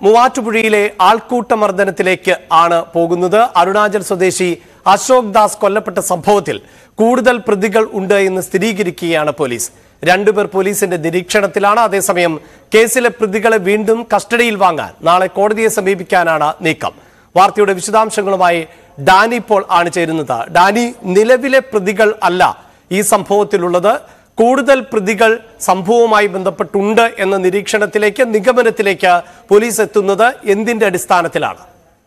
മൂവാറ്റുപുഴയിലെ ആൾക്കൂട്ട മർദ്ദനത്തിലേക്ക് ആണ് പോകുന്നത് അരുണാചൽ സ്വദേശി അശോക് ദാസ് കൊല്ലപ്പെട്ട സംഭവത്തിൽ കൂടുതൽ പ്രതികൾ ഉണ്ട് എന്ന് സ്ഥിരീകരിക്കുകയാണ് പോലീസ് രണ്ടുപേർ പോലീസിന്റെ നിരീക്ഷണത്തിലാണ് അതേസമയം കേസിലെ പ്രതികളെ വീണ്ടും കസ്റ്റഡിയിൽ വാങ്ങാൻ നാളെ കോടതിയെ സമീപിക്കാനാണ് നീക്കം വാർത്തയുടെ വിശദാംശങ്ങളുമായി ഡാനി പോൾ ആണ് ചേരുന്നത് ഡാനി നിലവിലെ പ്രതികൾ അല്ല ഈ സംഭവത്തിലുള്ളത് കൂടുതൽ പ്രതികൾ സംഭവവുമായി ബന്ധപ്പെട്ടുണ്ട് എന്ന നിരീക്ഷണത്തിലേക്ക് നിഗമനത്തിലേക്ക് പോലീസ് എത്തുന്നത് എന്തിന്റെ അടിസ്ഥാനത്തിലാണ്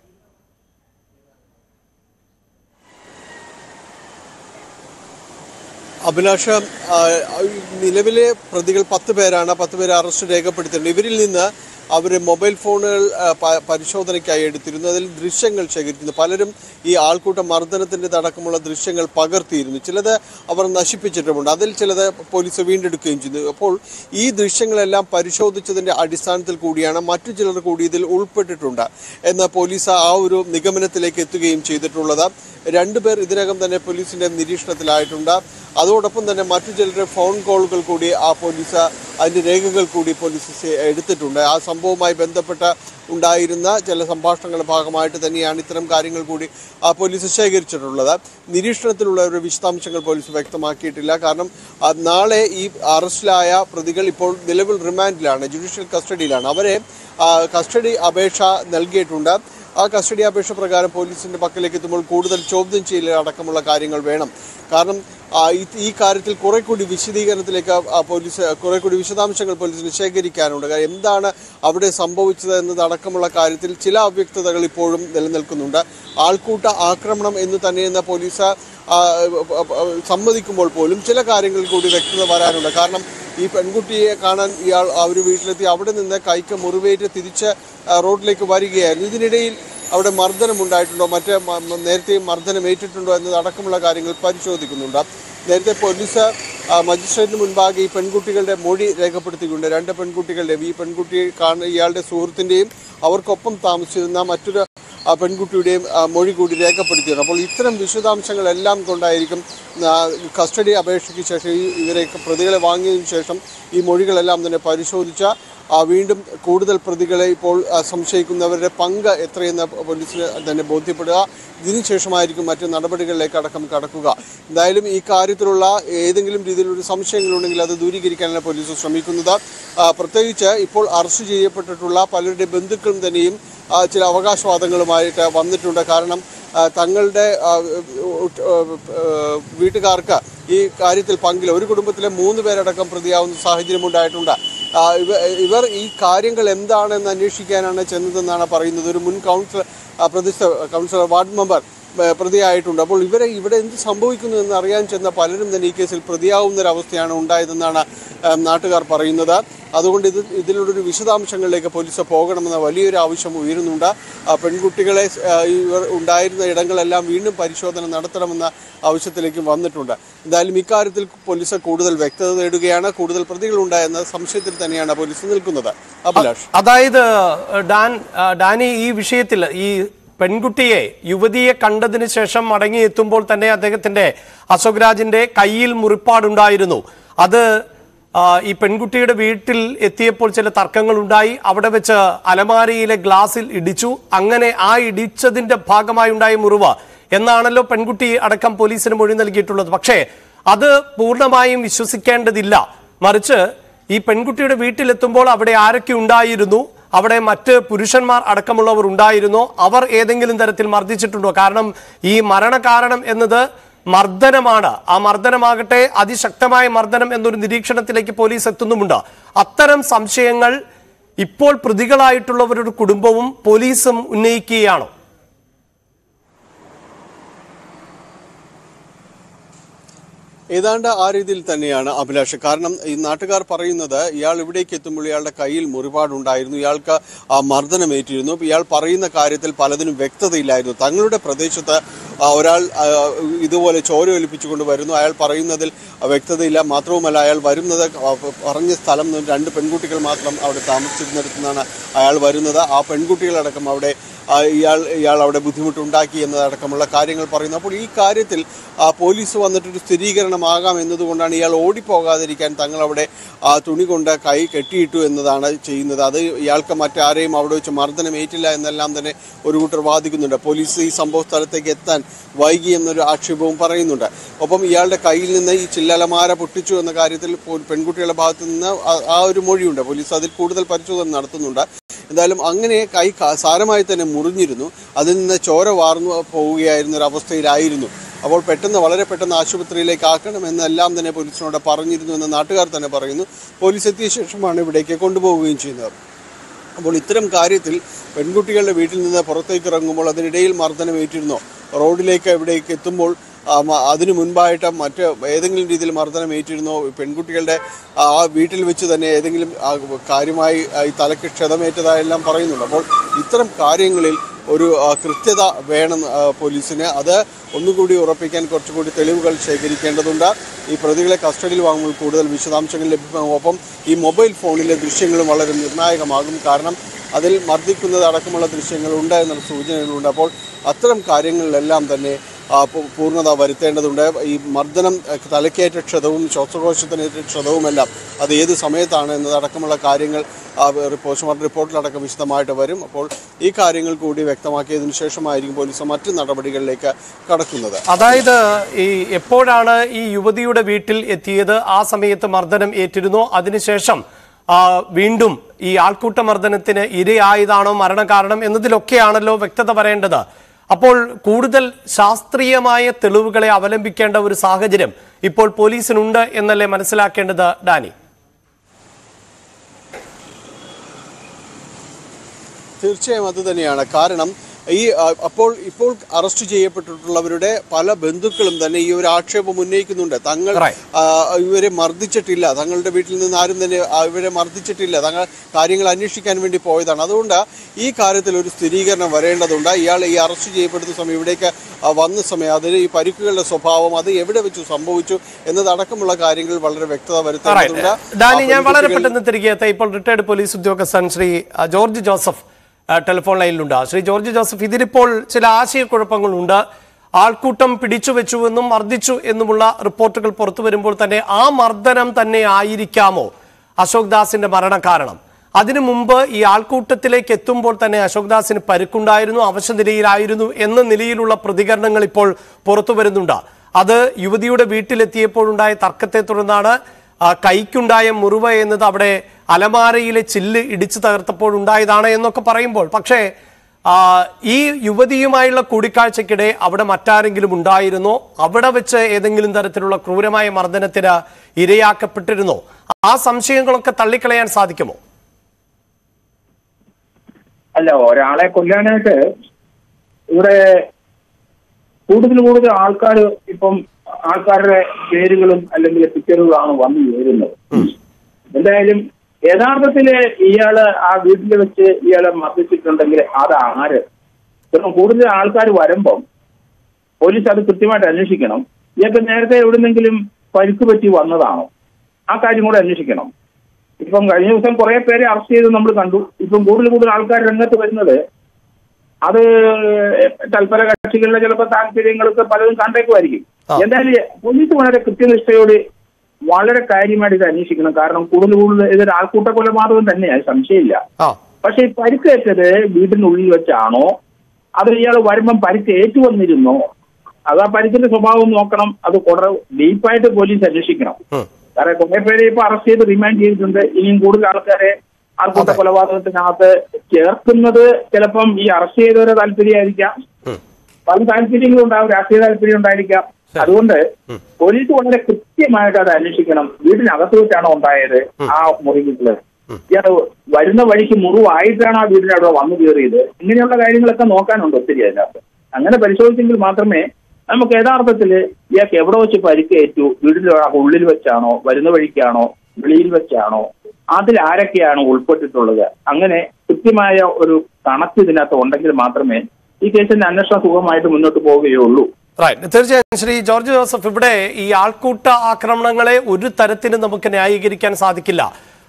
അഭിലാഷ ആ, നിലവിലെ പ്രതികൾ പത്ത് പേരാണ് പത്ത് പേരെ അറസ്റ്റ് രേഖപ്പെടുത്തിയിട്ടുണ്ട് ഇവരിൽ നിന്ന് അവർ മൊബൈൽ ഫോണുകൾ ആ, പ- പരിശോധനയ്ക്കായി എടുത്തിരുന്നു അതിൽ ദൃശ്യങ്ങൾ ശേഖരിക്കുന്നു പലരും ഈ ആൾക്കൂട്ട മർദ്ദനത്തിൻ്റെ അടക്കമുള്ള ദൃശ്യങ്ങൾ പകർത്തിയിരുന്നു ചിലത് അവർ നശിപ്പിച്ചിട്ടുമുണ്ട് അതിൽ ചിലത് പോലീസ് വീണ്ടെടുക്കുകയും ചെയ്തു അപ്പോൾ ഈ ദൃശ്യങ്ങളെല്ലാം പരിശോധിച്ചതിൻ്റെ അടിസ്ഥാനത്തിൽ കൂടിയാണ് മറ്റു ചിലർ കൂടി ഇതിൽ ഉൾപ്പെട്ടിട്ടുണ്ട് എന്ന് പോലീസ് ആ ഒരു നിഗമനത്തിലേക്ക് എത്തുകയും ചെയ്തിട്ടുള്ളത് രണ്ടുപേർ ഇതിനകം തന്നെ പോലീസിന്റെ നിരീക്ഷണത്തിലായിട്ടുണ്ട് അതോടൊപ്പം തന്നെ മറ്റു ചിലരുടെ ഫോൺ കോളുകൾ കൂടി ആ പോലീസ് അതിന്റെ രേഖകൾ കൂടി പോലീസ് സെ- എടുത്തിട്ടുണ്ട് ആ സംഭവവുമായി ബന്ധപ്പെട്ട ഉണ്ടായിരുന്ന ചില സംഭാഷണങ്ങളുടെ ഭാഗമായിട്ട് തന്നെയാണ് ഇത്തരം കാര്യങ്ങൾ കൂടി ആ പോലീസ് ശേഖരിച്ചിട്ടുള്ളത് നിരീക്ഷണത്തിലുള്ള വിശദാംശങ്ങൾ പോലീസ് വ്യക്തമാക്കിയിട്ടില്ല കാരണം ആ, നാളെ ഈ അറസ്റ്റിലായ പ്രതികൾ ഇപ്പോൾ നിലവിൽ റിമാൻഡിലാണ് ജുഡീഷ്യൽ കസ്റ്റഡിയിലാണ് അവരെ ആ, കസ്റ്റഡി അപേക്ഷ നൽകിയിട്ടുണ്ട് ആ കസ്റ്റഡി അപേക്ഷ പ്രകാരം പോലീസിന്റെ പക്കലേക്ക് എത്തുമ്പോൾ കൂടുതൽ ചോദ്യം ചെയ്യൽ അടക്കമുള്ള കാര്യങ്ങൾ വേണം കാരണം ആ, ഈ- ഈ കാര്യത്തിൽ കുറെ കൂടി വിശദീകരണത്തിലേക്ക് ആ പോലീസ് കുറെ കൂടി വിശദാംശങ്ങൾ പോലീസിന് ശേഖരിക്കാനുണ്ട് കാര്യം എന്താണ് അവിടെ സംഭവിച്ചത് എന്നതടക്കമുള്ള കാര്യത്തിൽ ചില അവ്യക്തതകൾ ഇപ്പോഴും നിലനിൽക്കുന്നുണ്ട് ആൾക്കൂട്ട ആക്രമണം എന്ന് തന്നെയെന്ന പോലീസ് ആ, സമ്മതിക്കുമ്പോൾ പോലും ചില കാര്യങ്ങളിൽ കൂടി വ്യക്തത വരാനുണ്ട് കാരണം ഈ പെൺകുട്ടിയെ കാണാൻ ഇയാൾ അവർ വീട്ടിലെത്തി അവിടെ നിന്ന് കൈക്ക് മുറിവേറ്റ് തിരിച്ച് ആ, റോഡിലേക്ക് വരികയായിരുന്നു ഇതിനിടയിൽ അവിടെ മർദ്ദനം ഉണ്ടായിട്ടുണ്ടോ മറ്റേ മ- മ- നേരത്തെ മർദ്ദനം ഏറ്റിട്ടുണ്ടോ എന്നതടക്കമുള്ള കാര്യങ്ങൾ പരിശോധിക്കുന്നുണ്ട് നേരത്തെ പോലീസ് ആ, മജിസ്ട്രേറ്റിന് മുൻപാകെ ഈ പെൺകുട്ടികളുടെ മൊഴി രേഖപ്പെടുത്തിയിട്ടുണ്ട് രണ്ട് പെൺകുട്ടികളുടെ ഈ പെൺകുട്ടി കാണുന്ന ഇയാളുടെ സുഹൃത്തിൻ്റെയും അവർക്കൊപ്പം താമസിച്ചിരുന്ന മറ്റൊരു ആ പെൺകുട്ടിയുടെയും ആ, മൊഴി കൂടി രേഖപ്പെടുത്തിയിട്ടുണ്ട് അപ്പോൾ ഇത്തരം വിശദാംശങ്ങളെല്ലാം കൊണ്ടായിരിക്കും ആ, കസ്റ്റഡി അപേക്ഷയ്ക്ക് ശേഷം ഈ ഇവരെ പ്രതികളെ വാങ്ങിയതിനു ശേഷം ഈ മൊഴികളെല്ലാം തന്നെ പരിശോധിച്ച ആ, വീണ്ടും കൂടുതൽ പ്രതികളെ ഇപ്പോൾ ആ, സംശയിക്കുന്നവരുടെ പങ്ക് എത്രയെന്ന് പോലീസിന് തന്നെ ബോധ്യപ്പെടുക ഇതിനുശേഷമായിരിക്കും മറ്റ് നടപടികളിലേക്ക് അടക്കം കടക്കുക എന്തായാലും ഈ കാര്യത്തിലുള്ള ഏതെങ്കിലും രീതിയിലൊരു സംശയങ്ങളുണ്ടെങ്കിൽ അത് ദൂരീകരിക്കാനാണ് പോലീസ് ശ്രമിക്കുന്നത് ആ, പ്രത്യേകിച്ച് ഇപ്പോൾ അറസ്റ്റ് ചെയ്യപ്പെട്ടിട്ടുള്ള പലരുടെ ബന്ധുക്കളും തന്നെയും ആ, ചില അവകാശവാദങ്ങളുമായിട്ട് വന്നിട്ടുണ്ട് കാരണം ആ, തങ്ങളുടെ ആ, ഉ- ഉ- ഉ- വീട്ടുകാർക്ക് ഈ കാര്യത്തിൽ പങ്കില്ല ഒരു കുടുംബത്തിലെ മൂന്ന് പേരടക്കം പ്രതിയാവുന്ന സാഹചര്യം ഉണ്ടായിട്ടുണ്ട് ആ, ഇവ- ഇവർ ഈ കാര്യങ്ങൾ എന്താണെന്ന് അന്വേഷിക്കാനാണ് ചെന്നതെന്നാണ് പറയുന്നത് ഒരു മുൻ കൗൺസിലർ ആ, പ്രതിസ്ഥ കൗൺസിലർ വാർഡ് മെമ്പർ ഏ, പ്രതിയായിട്ടുണ്ട് അപ്പോൾ ഇവരെ ഇവിടെ എന്ത് സംഭവിക്കുന്നു എന്ന് അറിയാൻ ചെന്ന പലരും തന്നെ ഈ കേസിൽ പ്രതിയാവുന്ന ഒരു അവസ്ഥയാണ് ഉണ്ടായതെന്നാണ് ഏ, നാട്ടുകാർ പറയുന്നത് അതുകൊണ്ട് ഇത് ഇതിലൊരു വിശദാംശങ്ങളിലേക്ക് പോലീസ് പോകണമെന്ന വലിയൊരു ആവശ്യം ഉയരുന്നുണ്ട് ആ, പെൺകുട്ടികളെ ഏ, ഇവർ ഉണ്ടായിരുന്ന ഇടങ്ങളെല്ലാം വീണ്ടും പരിശോധന നടത്തണമെന്ന ആവശ്യത്തിലേക്കും വന്നിട്ടുണ്ട് എന്തായാലും ഇക്കാര്യത്തിൽ പോലീസ് കൂടുതൽ വ്യക്തത നേടുകയാണ് കൂടുതൽ പ്രതികളുണ്ടായെന്ന സംശയത്തിൽ തന്നെയാണ് പോലീസ് നിൽക്കുന്നത് അഭിലാഷ് അതായത് ഡാൻ ആ, ഡാനി ഈ വിഷയത്തിൽ ഈ പെൺകുട്ടിയെ യുവതിയെ കണ്ടതിന് ശേഷം മടങ്ങിയെത്തുമ്പോൾ തന്നെ അദ്ദേഹത്തിന്റെ അശോക് രാജിന്റെ കയ്യിൽ മുറിപ്പാടുണ്ടായിരുന്നു അത് ആ, ഈ പെൺകുട്ടിയുടെ വീട്ടിൽ എത്തിയപ്പോൾ ചില തർക്കങ്ങൾ ഉണ്ടായി അവിടെ വെച്ച് അലമാരിയിലെ ഗ്ലാസിൽ ഇടിച്ചു അങ്ങനെ ആ ഇടിച്ചതിന്റെ ഭാഗമായി ഉണ്ടായ മുറിവ് എന്നാണല്ലോ പെൺകുട്ടി അടക്കം പോലീസിന് മൊഴി നൽകിയിട്ടുള്ളത് പക്ഷേ അത് പൂർണ്ണമായും വിശ്വസിക്കേണ്ടതില്ല മറിച്ച് ഈ പെൺകുട്ടിയുടെ വീട്ടിലെത്തുമ്പോൾ അവിടെ ആരൊക്കെ ഉണ്ടായിരുന്നു അവിടെ മറ്റ് പുരുഷന്മാർ അടക്കമുള്ളവർ ഉണ്ടായിരുന്നോ അവർ ഏതെങ്കിലും തരത്തിൽ മർദ്ദിച്ചിട്ടുണ്ടോ കാരണം ഈ മരണകാരണം എന്നത് മർദ്ദനമാണ് ആ മർദ്ദനമാകട്ടെ അതിശക്തമായ മർദ്ദനം എന്നൊരു നിരീക്ഷണത്തിലേക്ക് പോലീസ് എത്തുന്നുമുണ്ട് അത്തരം സംശയങ്ങൾ ഇപ്പോൾ പ്രതികളായിട്ടുള്ളവരുടെ കുടുംബവും പോലീസും ഉന്നയിക്കുകയാണോ ഏതാണ്ട് ആ രീതിയിൽ തന്നെയാണ് അഭിലാഷ് കാരണം ഈ നാട്ടുകാർ പറയുന്നത് ഇയാൾ ഇവിടേക്ക് എത്തുമ്പോൾ ഇയാളുടെ കയ്യിൽ മുറിപാടുണ്ടായിരുന്നു ഇയാൾക്ക് ആ മർദ്ദനമേറ്റിരുന്നു അപ്പോൾ ഇയാൾ പറയുന്ന കാര്യത്തിൽ പലതിനും വ്യക്തതയില്ലായിരുന്നു തങ്ങളുടെ പ്രദേശത്ത് ആ, ഒരാൾ ആ, ഇതുപോലെ ചോര ഒലിപ്പിച്ചുകൊണ്ട് വരുന്നു അയാൾ പറയുന്നതിൽ വ്യക്തതയില്ല മാത്രവുമല്ല അയാൾ വരുന്നത് പറഞ്ഞ സ്ഥലം നിന്ന് രണ്ട് പെൺകുട്ടികൾ മാത്രം അവിടെ താമസിച്ചിരുന്നിടത്തു നിന്നാണ് അയാൾ വരുന്നത് ആ പെൺകുട്ടികളടക്കം അവിടെ ആ, ഇയാൾ ഇയാൾ അവിടെ ബുദ്ധിമുട്ടുണ്ടാക്കി എന്നതടക്കമുള്ള കാര്യങ്ങൾ പറയുന്നു അപ്പോൾ ഈ കാര്യത്തിൽ ആ, പോലീസ് വന്നിട്ടൊരു സ്ഥിരീകരണമാകാം എന്നതുകൊണ്ടാണ് ഇയാൾ ഓടിപ്പോകാതിരിക്കാൻ തങ്ങൾ അവിടെ ആ, തുണി കൊണ്ട് കൈ കെട്ടിയിട്ടു എന്നതാണ് ചെയ്യുന്നത് അത് ഇയാൾക്ക് മറ്റാരെയും അവിടെ വെച്ച് മർദ്ദനമേറ്റില്ല എന്നെല്ലാം തന്നെ ഒരു കൂട്ടർ വാദിക്കുന്നുണ്ട് പോലീസ് ഈ സംഭവ സ്ഥലത്തേക്ക് എത്താൻ വൈകി എന്നൊരു ആക്ഷേപവും പറയുന്നുണ്ട് ഒപ്പം ഇയാളുടെ കയ്യിൽ നിന്ന് ഈ ചില്ലലമാര പൊട്ടിച്ചു എന്ന കാര്യത്തിൽ പോ- പെൺകുട്ടികളുടെ ഭാഗത്ത് നിന്ന് ആ- ആ ഒരു മൊഴിയുണ്ട് പോലീസ് അതിൽ കൂടുതൽ പരിശോധന നടത്തുന്നുണ്ട് എന്തായാലും അങ്ങനെ കൈ ക- സാരമായി തന്നെ മുറിഞ്ഞിരുന്നു അതിൽ നിന്ന് ചോര വാർന്നു പോവുകയായിരുന്ന ഒരു അവസ്ഥയിലായിരുന്നു അപ്പോൾ പെട്ടെന്ന് വളരെ പെട്ടെന്ന് ആശുപത്രിയിലേക്ക് ആക്കണമെന്നെല്ലാം തന്നെ പോലീസിനോട് പറഞ്ഞിരുന്നു എന്ന് നാട്ടുകാർ തന്നെ പറയുന്നു പോലീസ് എത്തിയ ശേഷമാണ് ഇവിടേക്ക് കൊണ്ടുപോവുകയും ചെയ്യുന്നത് അപ്പോൾ ഇത്തരം കാര്യത്തിൽ പെൺകുട്ടികളുടെ വീട്ടിൽ നിന്ന് പുറത്തേക്ക് ഇറങ്ങുമ്പോൾ അതിനിടയിൽ മർദ്ദനമേറ്റിരുന്നോ റോഡിലേക്ക് എവിടേക്ക് എത്തുമ്പോൾ ആ, മ- അതിനു മുൻപായിട്ട് മറ്റ് ഏതെങ്കിലും രീതിയിൽ മർദ്ദനമേറ്റിരുന്നോ പെൺകുട്ടികളുടെ ആ വീട്ടിൽ വെച്ച് തന്നെ ഏതെങ്കിലും ആ, കാര്യമായി ആ, ഈ തലയ്ക്ക് ക്ഷതമേറ്റതായെല്ലാം പറയുന്നുണ്ട് അപ്പോൾ ഇത്തരം കാര്യങ്ങളിൽ ഒരു ആ, കൃത്യത വേണം ആ, പോലീസിന് അത് ഒന്നുകൂടി ഉറപ്പിക്കാൻ കുറച്ചുകൂടി തെളിവുകൾ ശേഖരിക്കേണ്ടതുണ്ട് ഈ പ്രതികളെ കസ്റ്റഡിയിൽ വാങ്ങുമ്പോൾ കൂടുതൽ വിശദാംശങ്ങൾ ലഭ്യമാകും ഒപ്പം ഈ മൊബൈൽ ഫോണിലെ ദൃശ്യങ്ങളും വളരെ നിർണായകമാകും കാരണം അതിൽ മർദ്ദിക്കുന്നത് അടക്കമുള്ള ദൃശ്യങ്ങളുണ്ട് എന്നുള്ള സൂചനകളുണ്ട് അപ്പോൾ അത്തരം കാര്യങ്ങളിലെല്ലാം തന്നെ ആ, പൂ- പൂർണ്ണത വരുത്തേണ്ടതുണ്ട് ഈ മർദ്ദനം അഹ്, തലക്കേറ്റ ക്ഷതവും ശ്വാസകോശത്തിനേറ്റ ക്ഷതവുമെല്ലാം അത് ഏത് സമയത്താണ് എന്നതടക്കമുള്ള കാര്യങ്ങൾ ആ, റി- പോസ്റ്റ്മോർട്ടം റിപ്പോർട്ടിലടക്കം വിശദമായിട്ട് വരും അപ്പോൾ ഈ കാര്യങ്ങൾ കൂടി വ്യക്തമാക്കിയതിനു ശേഷമായിരിക്കും പോലീസ് മറ്റ് നടപടികളിലേക്ക് കടക്കുന്നത് അതായത് ഈ എപ്പോഴാണ് ഈ യുവതിയുടെ വീട്ടിൽ എത്തിയത് ആ സമയത്ത് മർദ്ദനം ഏറ്റിരുന്നോ അതിനുശേഷം ആ, വീണ്ടും ഈ ആൾക്കൂട്ട മർദ്ദനത്തിന് ഇരയായതാണോ മരണകാരണം എന്നതിലൊക്കെയാണല്ലോ വ്യക്തത വരേണ്ടത് അപ്പോൾ കൂടുതൽ ശാസ്ത്രീയമായ തെളിവുകളെ അവലംബിക്കേണ്ട ഒരു സാഹചര്യം ഇപ്പോൾ പോലീസിനുണ്ട് എന്നല്ലേ മനസ്സിലാക്കേണ്ടത് ഡാനി തീർച്ചയായും അത് തന്നെയാണ് കാരണം ഈ ആ, അപ്പോൾ ഇപ്പോൾ അറസ്റ്റ് ചെയ്യപ്പെട്ടിട്ടുള്ളവരുടെ പല ബന്ധുക്കളും തന്നെ ഈ ഒരു ആക്ഷേപം ഉന്നയിക്കുന്നുണ്ട് തങ്ങൾ Right. ആ, ഇവരെ മർദ്ദിച്ചിട്ടില്ല തങ്ങളുടെ വീട്ടിൽ നിന്ന് ആരും തന്നെ ആ, ഇവരെ മർദ്ദിച്ചിട്ടില്ല തങ്ങൾ കാര്യങ്ങൾ അന്വേഷിക്കാൻ വേണ്ടി പോയതാണ് അതുകൊണ്ട് ഈ കാര്യത്തിൽ ഒരു സ്ഥിരീകരണം വരേണ്ടതുണ്ട് ഇയാൾ ഈ അറസ്റ്റ് ചെയ്യപ്പെടുന്ന സമയം ഇവിടേക്ക് ആ, വന്ന സമയം അതിൽ ഈ പരിക്കുകളുടെ സ്വഭാവം അത് എവിടെ വെച്ച് സംഭവിച്ചു എന്നതടക്കമുള്ള കാര്യങ്ങൾ വളരെ വ്യക്തത വരുത്തേണ്ടതുണ്ട് ഡാനി ആ ഞാൻ വളരെ പെൺകുട്ടികൾ- പെട്ടെന്ന് തിരികെ എത്താം ഇപ്പോൾ റിട്ടയർഡ് പോലീസ് ഉദ്യോഗസ്ഥൻ ശ്രീ ആ, ജോർജ് ജോസഫ് ആ, ടെലിഫോൺ ലൈനിലുണ്ട് ശ്രീ ജോർജ് ജോസഫ് ഇതിലിപ്പോൾ ചില ആശയക്കുഴപ്പങ്ങളുണ്ട് ആൾക്കൂട്ടം പിടിച്ചു വെച്ചുവെന്നും മർദ്ദിച്ചു എന്നുമുള്ള റിപ്പോർട്ടുകൾ പുറത്തു വരുമ്പോൾ തന്നെ ആ മർദ്ദനം തന്നെ ആയിരിക്കാമോ അശോക് ദാസിന്റെ മരണകാരണം അതിനു മുമ്പ് ഈ ആൾക്കൂട്ടത്തിലേക്ക് എത്തുമ്പോൾ തന്നെ അശോക് ദാസിന് പരുക്കുണ്ടായിരുന്നു അവശനിലയിലായിരുന്നു എന്ന നിലയിലുള്ള പ്രതികരണങ്ങൾ ഇപ്പോൾ പുറത്തു വരുന്നുണ്ട് അത് യുവതിയുടെ വീട്ടിലെത്തിയപ്പോഴുണ്ടായ തർക്കത്തെ തുടർന്നാണ് ആ, കൈക്കുണ്ടായ മുറിവ് എന്നത് അവിടെ അലമാരയിലെ ചില്ല് ഇടിച്ചു തകർത്തപ്പോൾ ഉണ്ടായതാണ് എന്നൊക്കെ പറയുമ്പോൾ പക്ഷേ ആ, ഈ യുവതിയുമായുള്ള കൂടിക്കാഴ്ചക്കിടെ അവിടെ മറ്റാരെങ്കിലും ഉണ്ടായിരുന്നോ അവിടെ വെച്ച് ഏതെങ്കിലും തരത്തിലുള്ള ക്രൂരമായ മർദ്ദനത്തിന് ഇരയാക്കപ്പെട്ടിരുന്നോ ആ സംശയങ്ങളൊക്കെ തള്ളിക്കളയാൻ സാധിക്കുമോ അല്ല ഒരാളെ കൊല്ലാനായിട്ട് ഇവിടെ കൂടുതൽ കൂടുതൽ ആൾക്കാർ ഇപ്പം ആൾക്കാരുടെ പേരുകളും അല്ലെങ്കിൽ പിക്ചറുകളാണ് വന്നു ചേരുന്നത് എന്തായാലും യഥാർത്ഥത്തില് ഇയാള് ആ വീട്ടിൽ വെച്ച് ഇയാളെ മർദ്ദിച്ചിട്ടുണ്ടെങ്കിൽ അത് ആര് കാരണം കൂടുതൽ ആൾക്കാർ വരുമ്പം പോലീസ് അത് കൃത്യമായിട്ട് അന്വേഷിക്കണം ഇയാൾക്ക് നേരത്തെ എവിടുന്നെങ്കിലും പരിക്ക് പറ്റി വന്നതാണോ ആ കാര്യം കൂടെ അന്വേഷിക്കണം ഇപ്പം കഴിഞ്ഞ ദിവസം കുറെ പേരെ അറസ്റ്റ് ചെയ്ത് നമ്മൾ കണ്ടു ഇപ്പം കൂടുതൽ കൂടുതൽ ആൾക്കാർ രംഗത്ത് വരുന്നത് അത് തൽപര കക്ഷികളുടെ ചിലപ്പോൾ താല്പര്യങ്ങളൊക്കെ പലതും കണ്ടേക്കുമായിരിക്കും ആ. എന്തായാലും പോലീസ് വളരെ കൃത്യനിഷ്ഠയോട് വളരെ കാര്യമായിട്ട് ഇത് അന്വേഷിക്കണം കാരണം കൂടുതൽ കൂടുതൽ ഇതൊരു ആൾക്കൂട്ട കൊലപാതകം തന്നെയാണ് സംശയമില്ല ആ പക്ഷെ ഈ പരിക്കേറ്റത് വീടിനുള്ളിൽ വെച്ചാണോ അത് ഇയാൾ വരുമ്പം പരിക്ക് ഏറ്റു വന്നിരുന്നോ അത് ആ പരിക്കിന്റെ സ്വഭാവം നോക്കണം അത് കുറെ ഡീപ്പായിട്ട് പോലീസ് അന്വേഷിക്കണം ഉം. കാരണം കുറെ പേരെ ഇപ്പൊ അറസ്റ്റ് ചെയ്ത് റിമാൻഡ് ചെയ്തിട്ടുണ്ട് ഇനിയും കൂടുതൽ ആൾക്കാരെ ആൾക്കൂട്ട അതെ. കൊലപാതകത്തിനകത്ത് ചേർക്കുന്നത് ചിലപ്പം ഈ അറസ്റ്റ് ചെയ്തവരെ താല്പര്യമായിരിക്കാം ഉം. പല താല്പര്യങ്ങളും ഉണ്ടാവും രാഷ്ട്രീയ താല്പര്യം ഉണ്ടായിരിക്കാം അതുകൊണ്ട് പോലീസ് വളരെ കൃത്യമായിട്ട് അത് അന്വേഷിക്കണം വീടിനകത്ത് വെച്ചാണോ ഉണ്ടായത് ആ മുറിവില് ഇയാൾ വരുന്ന വഴിക്ക് മുറിവായിട്ടാണ് ആ വീടിന് അവിടെ വന്നു കയറിയത് ഇങ്ങനെയുള്ള കാര്യങ്ങളൊക്കെ നോക്കാനുണ്ട് ഒത്തിരി അതിനകത്ത് അങ്ങനെ പരിശോധിച്ചെങ്കിൽ മാത്രമേ നമുക്ക് യഥാർത്ഥത്തിൽ ഇയാൾക്ക് എവിടെ വെച്ച് പരിക്കേറ്റു വീടിന്റെ ഉള്ളിൽ വെച്ചാണോ വരുന്ന വഴിക്കാണോ വെളിയിൽ വെച്ചാണോ അതിൽ ആരൊക്കെയാണ് ഉൾപ്പെട്ടിട്ടുള്ളത് അങ്ങനെ കൃത്യമായ ഒരു കണക്ക് ഇതിനകത്ത് ഉണ്ടെങ്കിൽ മാത്രമേ ഈ കേസിന്റെ അന്വേഷണം സുഖമായിട്ട് മുന്നോട്ട് പോവുകയുള്ളൂ റൈറ്റ് തീർച്ചയായും ശ്രീ ജോർജ് ജോസഫ് ഇവിടെ ഈ ആൾക്കൂട്ട ആക്രമണങ്ങളെ ഒരു തരത്തിലും നമുക്ക് ന്യായീകരിക്കാൻ സാധിക്കില്ല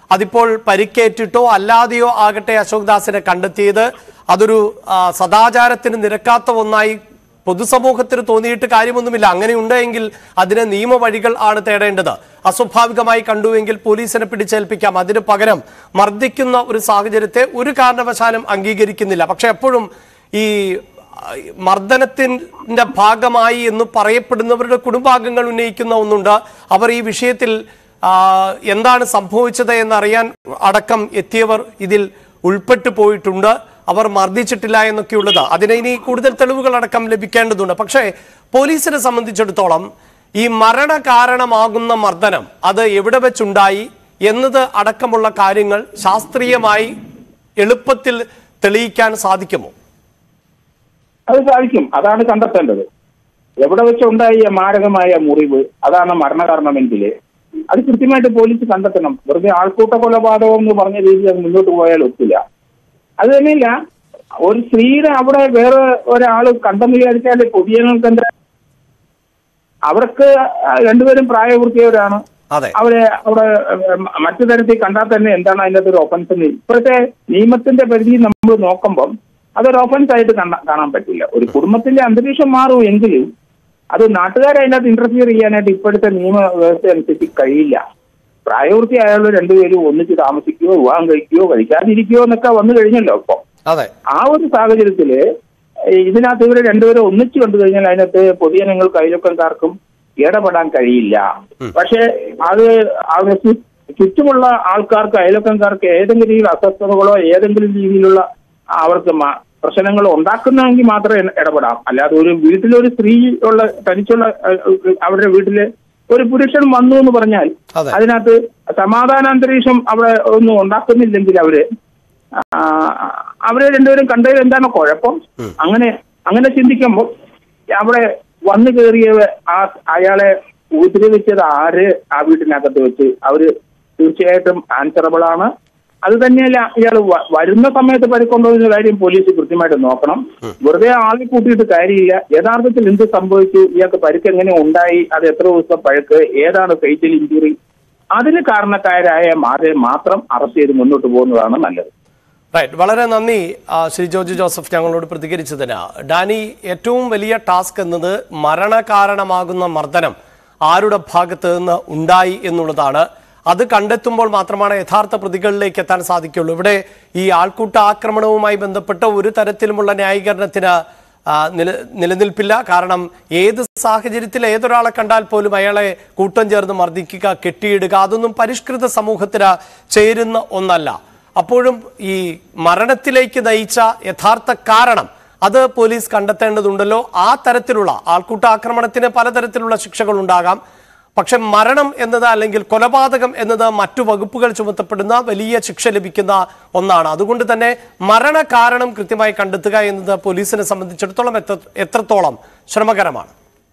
അതിപ്പോൾ പരിക്കേറ്റിട്ടോ അല്ലാതെയോ ആകട്ടെ അശോക് ദാസിനെ കണ്ടെത്തിയത് അതൊരു ആ, സദാചാരത്തിന് നിരക്കാത്ത ഒന്നായി പൊതുസമൂഹത്തിന് തോന്നിയിട്ട് കാര്യമൊന്നുമില്ല അങ്ങനെയുണ്ടെങ്കിൽ അതിന് നിയമവഴികൾ ആണ് തേടേണ്ടത് അസ്വാഭാവികമായി കണ്ടുവെങ്കിൽ പോലീസിനെ പിടിച്ചേൽപ്പിക്കാം അതിന് പകരം മർദ്ദിക്കുന്ന ഒരു സാഹചര്യത്തെ ഒരു കാരണവശാലും അംഗീകരിക്കുന്നില്ല പക്ഷെ എപ്പോഴും ഈ ആ, മർദ്ദനത്തിന്റെ ഭാഗമായി എന്ന് പറയപ്പെടുന്നവരുടെ കുടുംബാംഗങ്ങൾ ഉന്നയിക്കുന്ന ഒന്നുണ്ട് അവർ ഈ വിഷയത്തിൽ ആ, എന്താണ് സംഭവിച്ചത് എന്നറിയാൻ അടക്കം എത്തിയവർ ഇതിൽ ഉൾപ്പെട്ടു പോയിട്ടുണ്ട് അവർ മർദ്ദിച്ചിട്ടില്ല എന്നൊക്കെയുള്ളത് അതിന് ഇനി കൂടുതൽ തെളിവുകൾ അടക്കം ലഭിക്കേണ്ടതുണ്ട് പക്ഷേ പോലീസിനെ സംബന്ധിച്ചിടത്തോളം ഈ മരണ കാരണമാകുന്ന മർദ്ദനം അത് എവിടെ വെച്ചുണ്ടായി എന്നത് അടക്കമുള്ള കാര്യങ്ങൾ ശാസ്ത്രീയമായി എളുപ്പത്തിൽ തെളിയിക്കാൻ സാധിക്കുമോ അത് സാധിക്കും അതാണ് കണ്ടെത്തേണ്ടത് എവിടെ വെച്ചുണ്ടായ മാരകമായ മുറിവ് അതാണ് മരണകാരണമെങ്കിൽ അത് കൃത്യമായിട്ട് പോലീസ് കണ്ടെത്തണം വെറുതെ ആൾക്കൂട്ട കൊലപാതകം എന്ന് പറഞ്ഞ രീതിയിൽ അത് മുന്നോട്ട് പോയാൽ ഒക്കില്ല അത് തന്നെയില്ല ഒരു സ്ത്രീയുടെ അവിടെ വേറെ ഒരാൾ കണ്ടെന്ന് വിചാരിച്ചാൽ പൊതുജനങ്ങൾക്ക് എന്താ അവർക്ക് രണ്ടുപേരും പ്രായപൂർത്തിയവരാണ് അതെ അവരെ അവിടെ ഏഹ്, മറ്റു തരത്തിൽ കണ്ടാൽ തന്നെ എന്താണ് അതിനകത്ത് ഒരു ഒഫൻസ് എന്ന് ഇപ്പോഴത്തെ നിയമത്തിന്റെ പരിധി നമ്മൾ നോക്കുമ്പം അതൊരു ഒഫൻസ് ആയിട്ട് കണ്ട- കാണാൻ പറ്റില്ല ഒരു കുടുംബത്തിന്റെ അന്തരീക്ഷം മാറും എങ്കിലും അത് നാട്ടുകാരെ അതിനകത്ത് ഇന്റർഫിയർ ചെയ്യാനായിട്ട് ഇപ്പോഴത്തെ നിയമ വ്യവസ്ഥ അനുസരിച്ച് കഴിയില്ല പ്രായപൂർത്തിയായുള്ള രണ്ടുപേരും ഒന്നിച്ച് താമസിക്കുകയോ വിവാഹം കഴിക്കുകയോ കഴിക്കാതിരിക്കുകയോ എന്നൊക്കെ വന്നു കഴിഞ്ഞല്ലോ ഇപ്പൊ അതെ ആ ഒരു സാഹചര്യത്തില് ഏഹ് ഇതിനകത്ത് ഇവരെ രണ്ടുപേരും ഒന്നിച്ചു കണ്ടു കഴിഞ്ഞാൽ അതിനകത്ത് പൊതുജനങ്ങൾക്ക് അയൽവക്കക്കാർക്കും ഇടപെടാൻ കഴിയില്ല പക്ഷെ അത് അത് ചു- ചുറ്റുമുള്ള ആൾക്കാർക്ക് അയൽവക്കക്കാർക്ക് ഏതെങ്കിലും രീതിയിൽ അസ്വസ്ഥതകളോ ഏതെങ്കിലും രീതിയിലുള്ള അവർക്ക് മ- പ്രശ്നങ്ങൾ ഉണ്ടാക്കുന്നെങ്കിൽ മാത്രമേ ഇട- ഇടപെടാം അല്ലാതെ ഒരു വീട്ടിലൊരു സ്ത്രീ ഉള്ള തനിച്ചുള്ള ഏഹ്, അവരുടെ വീട്ടില് ഒരു പുരുഷൻ വന്നു എന്ന് പറഞ്ഞാൽ അതെ. അതിനകത്ത് സമാധാന അന്തരീക്ഷം അവിടെ ഒന്നും ഉണ്ടാക്കുന്നില്ലെങ്കിൽ അവര് ആ, അവരെ രണ്ടുപേരും കണ്ടതിൽ എന്താണ് കുഴപ്പം അങ്ങനെ അങ്ങനെ ചിന്തിക്കുമ്പോൾ അവിടെ വന്നു കയറിയ ആ അയാളെ ഉപദ്രവിച്ചത് ആര് ആ വീട്ടിനകത്ത് വെച്ച് അവര് തീർച്ചയായിട്ടും ആൻസറബിൾ ആണ് അത് തന്നെയല്ല ഇയാൾ വരുന്ന സമയത്ത് പരിക്കൊണ്ടുവന്ന കാര്യം പോലീസ് കൃത്യമായിട്ട് നോക്കണം വെറുതെ ആളെ കൂട്ടിയിട്ട് കാര്യമില്ല യഥാർത്ഥത്തിൽ എന്ത് സംഭവിച്ചു ഇയാൾക്ക് പരിക്ക് എങ്ങനെ ഉണ്ടായി അത് എത്ര ദിവസം പഴക്ക് ഏതാണ് ഫേറ്റൽ ഇഞ്ചുറി അതിന് കാരണക്കാരായ മാരെ മാത്രം അറസ്റ്റ് ചെയ്ത് മുന്നോട്ട് പോകുന്നതാണ് നല്ലത് റൈറ്റ് വളരെ നന്ദി ആ, ശ്രീ ജോർജ് ജോസഫ് ഞങ്ങളോട് പ്രതികരിച്ചതിന് ഡാനി ഏറ്റവും വലിയ ടാസ്ക് എന്നത് മരണകാരണമാകുന്ന മർദ്ദനം ആരുടെ ഭാഗത്ത് നിന്ന് ഉണ്ടായി എന്നുള്ളതാണ് അത് കണ്ടെത്തുമ്പോൾ മാത്രമാണ് യഥാർത്ഥ പ്രതികളിലേക്ക് എത്താൻ സാധിക്കുള്ളൂ ഇവിടെ ഈ ആൾക്കൂട്ട ആക്രമണവുമായി ബന്ധപ്പെട്ട് ഒരു തരത്തിലുമുള്ള ന്യായീകരണത്തിന് ആ, നില നിലനിൽപ്പില്ല കാരണം ഏത് സാഹചര്യത്തിൽ ഏതൊരാളെ കണ്ടാൽ പോലും അയാളെ കൂട്ടം ചേർന്ന് മർദ്ദിക്കുക കെട്ടിയിടുക അതൊന്നും പരിഷ്കൃത സമൂഹത്തിന് ചേരുന്ന ഒന്നല്ല അപ്പോഴും ഈ മരണത്തിലേക്ക് നയിച്ച യഥാർത്ഥ കാരണം അത് പോലീസ് കണ്ടെത്തേണ്ടതുണ്ടല്ലോ ആ തരത്തിലുള്ള ആൾക്കൂട്ട ആക്രമണത്തിന് പലതരത്തിലുള്ള ശിക്ഷകൾ ഉണ്ടാകാം പക്ഷെ മരണം എന്നത് അല്ലെങ്കിൽ കൊലപാതകം എന്നത് മറ്റു വകുപ്പുകൾ ചുമത്തപ്പെടുന്ന വലിയ ശിക്ഷ ലഭിക്കുന്ന ഒന്നാണ് അതുകൊണ്ട് തന്നെ മരണ കാരണം കൃത്യമായി കണ്ടെത്തുക എന്നത് പോലീസിനെ സംബന്ധിച്ചിടത്തോളം എത്ര എത്രത്തോളം ശ്രമകരമാണ്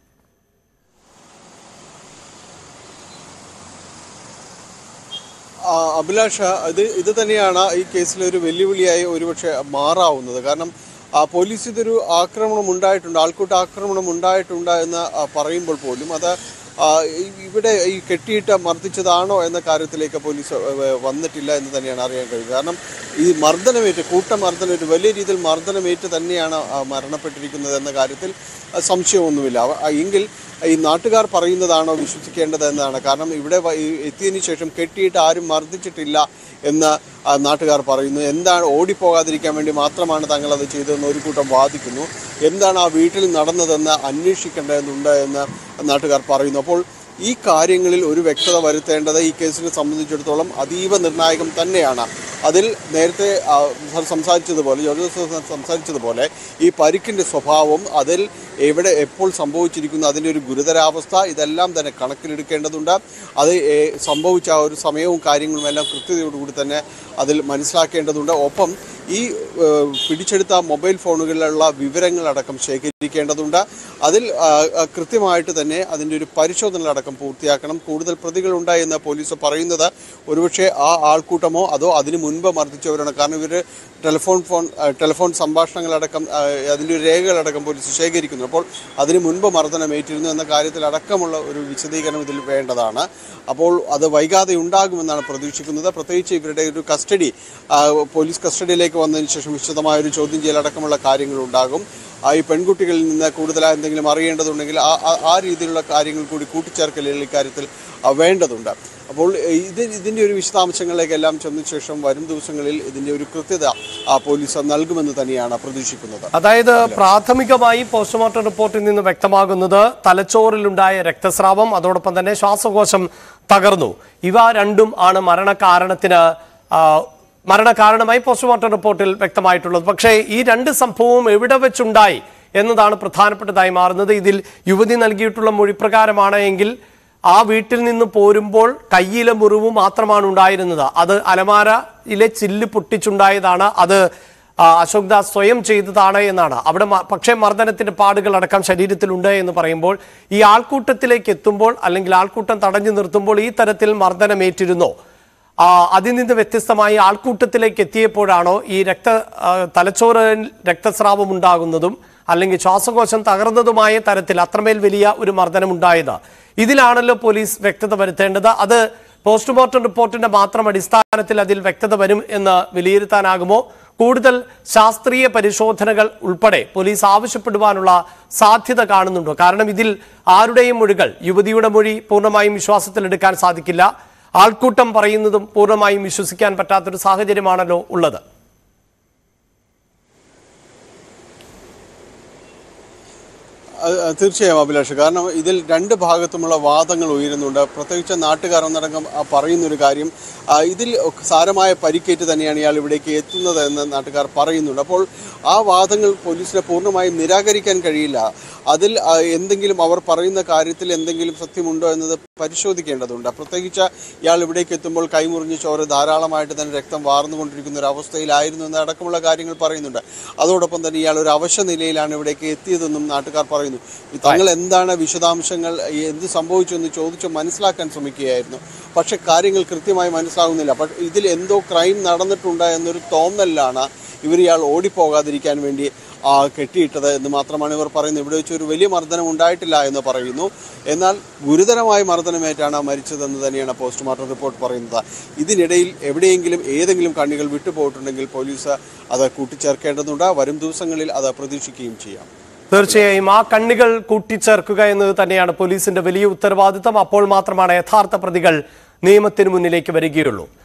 ആ, അഭിലാഷ ഇത് ഇത് തന്നെയാണ് ഈ കേസിലെ ഒരു വെല്ലുവിളിയായി ഒരുപക്ഷെ മാറാവുന്നത് കാരണം ആ, പോലീസ് ഇതൊരു ആക്രമണം ഉണ്ടായിട്ടുണ്ട് ആൾക്കൂട്ട ആക്രമണം ഉണ്ടായിട്ടുണ്ട് എന്ന് ആ, പറയുമ്പോൾ പോലും അത് ആ, ഈ- ഇവിടെ ഈ കെട്ടിയിട്ട് മർദ്ദിച്ചതാണോ എന്ന കാര്യത്തിലേക്ക് പോലീസ് ഏ, ഏ, വന്നിട്ടില്ല എന്ന് തന്നെയാണ് അറിയാൻ കഴിയുന്നത് കാരണം ഈ മർദ്ദനമേറ്റ് കൂട്ടമർദ്ദനമേറ്റ് വലിയ രീതിയിൽ മർദ്ദനമേറ്റ് തന്നെയാണ് ആ, മരണപ്പെട്ടിരിക്കുന്നത് എന്ന കാര്യത്തിൽ ആ, സംശയമൊന്നുമില്ല അവ- ആ, എങ്കിൽ ഈ നാട്ടുകാർ പറയുന്നതാണോ വിശ്വസിക്കേണ്ടത് എന്നതാണ് കാരണം ഇവിടെ വ- ഈ എത്തിയതിനു ശേഷം കെട്ടിയിട്ട് ആരും മർദ്ദിച്ചിട്ടില്ല എന്ന് ആ, നാട്ടുകാർ പറയുന്നു എന്താണ് ഓടിപ്പോകാതിരിക്കാൻ വേണ്ടി മാത്രമാണ് തങ്ങൾ അത് ചെയ്തതെന്ന് ഒരു കൂട്ടം വാദിക്കുന്നു എന്താണ് ആ വീട്ടിൽ നടന്നതെന്ന് അന്വേഷിക്കേണ്ടതുണ്ട് എന്ന് നാട്ടുകാർ പറയുന്നു അപ്പോൾ ഈ കാര്യങ്ങളിൽ ഒരു വ്യക്തത വരുത്തേണ്ടത് ഈ കേസിനെ സംബന്ധിച്ചിടത്തോളം അതീവ നിർണായകം തന്നെയാണ് അതിൽ നേരത്തെ ആ, സർ സംസാരിച്ചതുപോലെ ജോർജ് ജോസഫ് സർ സംസാരിച്ചതുപോലെ ഈ പരിക്കിൻ്റെ സ്വഭാവം അതിൽ എവിടെ എപ്പോൾ സംഭവിച്ചിരിക്കുന്നു അതിൻ്റെ ഒരു ഗുരുതരാവസ്ഥ ഇതെല്ലാം തന്നെ കണക്കിലെടുക്കേണ്ടതുണ്ട് അത് ഏ, സംഭവിച്ച ആ ഒരു സമയവും കാര്യങ്ങളും എല്ലാം കൃത്യതയോടുകൂടി തന്നെ അതിൽ മനസ്സിലാക്കേണ്ടതുണ്ട് ഒപ്പം ഈ ഏഹ്, പിടിച്ചെടുത്ത മൊബൈൽ ഫോണുകളിലുള്ള വിവരങ്ങളടക്കം ശേഖരിക്കേണ്ടതുണ്ട് അതിൽ ആ, ആ, കൃത്യമായിട്ട് തന്നെ അതിൻ്റെ ഒരു പരിശോധനകളടക്കം പൂർത്തിയാക്കണം കൂടുതൽ പ്രതികളുണ്ട് എന്ന് പോലീസ് പറയുന്നത് ഒരുപക്ഷെ ആ ആൾക്കൂട്ടമോ അതോ അതിനു മുൻപ് മർദ്ദിച്ചവരാണ് കാരണം ഇവർ ടെലിഫോൺ ഫോൺ ആ, ടെലിഫോൺ സംഭാഷണങ്ങളടക്കം ആ, അതിൻ്റെ ഒരു രേഖകളടക്കം പോലീസ് ശേഖരിക്കുന്നു അപ്പോൾ അതിനു മുൻപ് മർദ്ദനമേറ്റിരുന്നു എന്ന കാര്യത്തിൽ അടക്കമുള്ള ഒരു വിശദീകരണം ഇതിൽ വേണ്ടതാണ് അപ്പോൾ അത് വൈകാതെ ഉണ്ടാകുമെന്നാണ് പ്രതീക്ഷിക്കുന്നത് പ്രത്യേകിച്ച് ഇവരുടെ ഒരു കസ്റ്റഡി ആ, പോലീസ് കസ്റ്റഡിയിലേക്ക് വന്നതിന് ശേഷം വിശദമായ ഒരു ചോദ്യം ചെയ്യലടക്കമുള്ള കാര്യങ്ങൾ ഉണ്ടാകും ആ, ഈ പെൺകുട്ടികളിൽ നിന്ന് കൂടുതലായി എന്തെങ്കിലും അറിയേണ്ടതുണ്ടെങ്കിൽ ആ ആ- ആ രീതിയിലുള്ള കാര്യങ്ങൾ കൂടി കൂട്ടിച്ചേർക്കലുകൾ ഇക്കാര്യത്തിൽ ആ, വേണ്ടതുണ്ട് അപ്പോൾ ഇത് ഇതിൻ്റെ ഒരു വിശദാംശങ്ങളിലേക്കെല്ലാം ചെന്ന ശേഷം വരും ദിവസങ്ങളിൽ ഇതിൻ്റെ ഒരു കൃത്യത ആ പോലീസ് നൽകുമെന്ന് തന്നെയാണ് പ്രതീക്ഷിക്കുന്നത് അതായത് പ്രാഥമികമായി പോസ്റ്റ്മോർട്ടം റിപ്പോർട്ടിൽ നിന്ന് വ്യക്തമാകുന്നത് തലച്ചോറിലുണ്ടായ രക്തസ്രാവം അതോടൊപ്പം തന്നെ ശ്വാസകോശം തകർന്നു ഇവ രണ്ടും ആണ് മരണകാരണത്തിന് ആ, മരണകാരണമായി പോസ്റ്റ്മോർട്ടം റിപ്പോർട്ടിൽ വ്യക്തമായിട്ടുള്ളത് പക്ഷേ ഈ രണ്ട് സംഭവവും എവിടെ വെച്ചുണ്ടായി എന്നതാണ് പ്രധാനപ്പെട്ടതായി മാറുന്നത് ഇതിൽ യുവതി നൽകിയിട്ടുള്ള മൊഴി പ്രകാരമാണ് എങ്കിൽ ആ വീട്ടിൽ നിന്ന് പോരുമ്പോൾ കയ്യിലെ മുറിവ് മാത്രമാണ് ഉണ്ടായിരുന്നത് അത് അലമാരയിലെ ചില്ല് പൊട്ടിച്ചുണ്ടായതാണ് അത് ആ, അശോക് ദാസ് സ്വയം ചെയ്തതാണ് എന്നാണ് അവിടെ മ- പക്ഷേ മർദ്ദനത്തിന്റെ പാടുകൾ അടക്കം ശരീരത്തിലുണ്ട് എന്ന് പറയുമ്പോൾ ഈ ആൾക്കൂട്ടത്തിലേക്ക് എത്തുമ്പോൾ അല്ലെങ്കിൽ ആൾക്കൂട്ടം തടഞ്ഞു നിർത്തുമ്പോൾ ഈ തരത്തിൽ മർദ്ദനമേറ്റിരുന്നോ ആ, അതിൽ നിന്ന് വ്യത്യസ്തമായി ആൾക്കൂട്ടത്തിലേക്ക് എത്തിയപ്പോഴാണോ ഈ രക്ത ആ, തലച്ചോറിൽ രക്തസ്രാവം ഉണ്ടാകുന്നതും അല്ലെങ്കിൽ ശ്വാസകോശം തകർന്നതുമായ തരത്തിൽ അത്രമേൽ വലിയ ഒരു മർദ്ദനം ഉണ്ടായത് ഇതിലാണല്ലോ പോലീസ് വ്യക്തത വരുത്തേണ്ടത് അത് പോസ്റ്റ്മോർട്ടം റിപ്പോർട്ടിന്റെ മാത്രം അടിസ്ഥാനത്തിൽ അതിൽ വ്യക്തത വരും എന്ന് വിലയിരുത്താനാകുമോ കൂടുതൽ ശാസ്ത്രീയ പരിശോധനകൾ ഉൾപ്പെടെ പോലീസ് ആവശ്യപ്പെടുവാനുള്ള സാധ്യത കാണുന്നുണ്ടോ കാരണം ഇതിൽ ആരുടെയും മൊഴികൾ യുവതിയുടെ മൊഴി പൂർണ്ണമായും വിശ്വാസത്തിലെടുക്കാൻ സാധിക്കില്ല ആൾക്കൂട്ടം പറയുന്നതും പൂർണ്ണമായും വിശ്വസിക്കാൻ പറ്റാത്തൊരു സാഹചര്യമാണല്ലോ ഉള്ളത് അത് അത് തീർച്ചയായും അഭിലാഷ് കാരണം ഇതിൽ രണ്ട് ഭാഗത്തുമുള്ള വാദങ്ങൾ ഉയരുന്നുണ്ട് പ്രത്യേകിച്ച് നാട്ടുകാർ ഒന്നടങ്കം ആ, പറയുന്നൊരു കാര്യം ആ, ഇതിൽ സാരമായ പരിക്കേറ്റ് തന്നെയാണ് ഇയാൾ ഇവിടേക്ക് എത്തുന്നത് എന്ന് നാട്ടുകാർ പറയുന്നുണ്ട് അപ്പോൾ ആ വാദങ്ങൾ പോലീസിനെ പൂർണ്ണമായും നിരാകരിക്കാൻ കഴിയില്ല അതിൽ ആ, എന്തെങ്കിലും അവർ പറയുന്ന കാര്യത്തിൽ എന്തെങ്കിലും സത്യമുണ്ടോ എന്നത് പരിശോധിക്കേണ്ടതുണ്ട് പ്രത്യേകിച്ച് ഇയാൾ ഇവിടേക്ക് എത്തുമ്പോൾ കൈമുറിഞ്ഞ് ചോര ധാരാളമായിട്ട് തന്നെ രക്തം വാർന്നുകൊണ്ടിരിക്കുന്ന ഒരു അവസ്ഥയിലായിരുന്നു എന്ന് അടക്കമുള്ള കാര്യങ്ങൾ പറയുന്നുണ്ട് അതോടൊപ്പം തന്നെ ഇയാൾ ഒരു അവശ നിലയിലാണ് ഇവിടേക്ക് എത്തിയതെന്നും നാട്ടുകാർ പറയുന്നു ഈ തങ്ങൾ എന്താണ് വിശദാംശങ്ങൾ ഈ എന്ത് സംഭവിച്ചു എന്ന് ചോദിച്ച് മനസ്സിലാക്കാൻ ശ്രമിക്കുകയായിരുന്നു പക്ഷെ കാര്യങ്ങൾ കൃത്യമായി മനസ്സിലാകുന്നില്ല പക്ഷെ ഇതിൽ എന്തോ ക്രൈം നടന്നിട്ടുണ്ട് എന്നൊരു തോന്നലിലാണ് ഇവർ ഇയാൾ ഓടിപ്പോകാതിരിക്കാൻ വേണ്ടി ആ, കെട്ടിയിട്ടത് എന്ന് മാത്രമാണ് ഇവർ പറയുന്നത് ഇവിടെ വെച്ച് ഒരു വലിയ മർദ്ദനം ഉണ്ടായിട്ടില്ല എന്ന് പറയുന്നു എന്നാൽ ഗുരുതരമായ മർദ്ദനമേറ്റാണ് മരിച്ചതെന്ന് തന്നെയാണ് പോസ്റ്റ്മോർട്ടം റിപ്പോർട്ട് പറയുന്നത് ഇതിനിടയിൽ എവിടെയെങ്കിലും ഏതെങ്കിലും കണ്ണികൾ വിട്ടുപോയിട്ടുണ്ടെങ്കിൽ പോലീസ് അത് കൂട്ടിച്ചേർക്കേണ്ടതുണ്ട് വരും ദിവസങ്ങളിൽ അത് പ്രതീക്ഷിക്കുകയും ചെയ്യാം തീർച്ചയായും ആ കണ്ണികൾ കൂട്ടിച്ചേർക്കുക എന്നത് തന്നെയാണ് പോലീസിന്റെ വലിയ ഉത്തരവാദിത്തം അപ്പോൾ മാത്രമാണ് യഥാർത്ഥ പ്രതികൾ നിയമത്തിന് മുന്നിലേക്ക് വരികയുള്ളൂ